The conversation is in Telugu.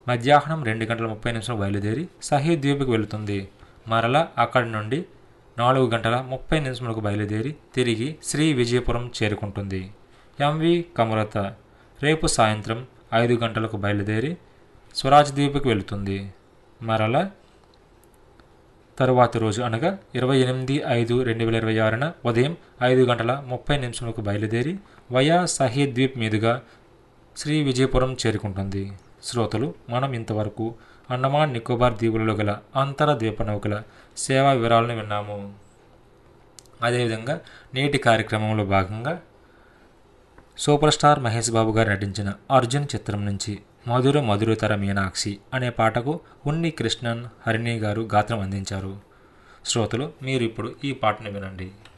మధ్యాహ్నం రెండు గంటల ముప్పై నిమిషాలకు బయలుదేరి సహీ ద్వీప్కి వెళుతుంది మరలా అక్కడి నుండి నాలుగు గంటల ముప్పై నిమిషములకు బయలుదేరి తిరిగి శ్రీ విజయపురం చేరుకుంటుంది ఎంవి కమరత రేపు సాయంత్రం ఐదు గంటలకు బయలుదేరి స్వరాజ్ ద్వీప్కి వెళుతుంది మరలా తరువాతి రోజు అనగా ఇరవై ఎనిమిది ఐదు రెండు వేల ఇరవై ఆరున ఉదయం ఐదు గంటల ముప్పై నిమిషములకు బయలుదేరి వయా సహీద్ ద్వీప్ మీదుగా శ్రీ విజయపురం చేరుకుంటుంది శ్రోతలు మనం ఇంతవరకు అండమాన్ నికోబార్ దీవులలో గల అంతర ద్వీప నౌకల సేవా వివరాలను విన్నాము అదేవిధంగా నేటి కార్యక్రమంలో భాగంగా సూపర్ స్టార్ మహేష్ బాబు గారు నటించిన అర్జున్ చిత్రం నుంచి మధుర మధురతర మీనాక్షి అనే పాటకు ఉన్ని కృష్ణన్ హరిణి గారు గాత్రం అందించారు శ్రోతలు మీరు ఇప్పుడు ఈ పాటను వినండి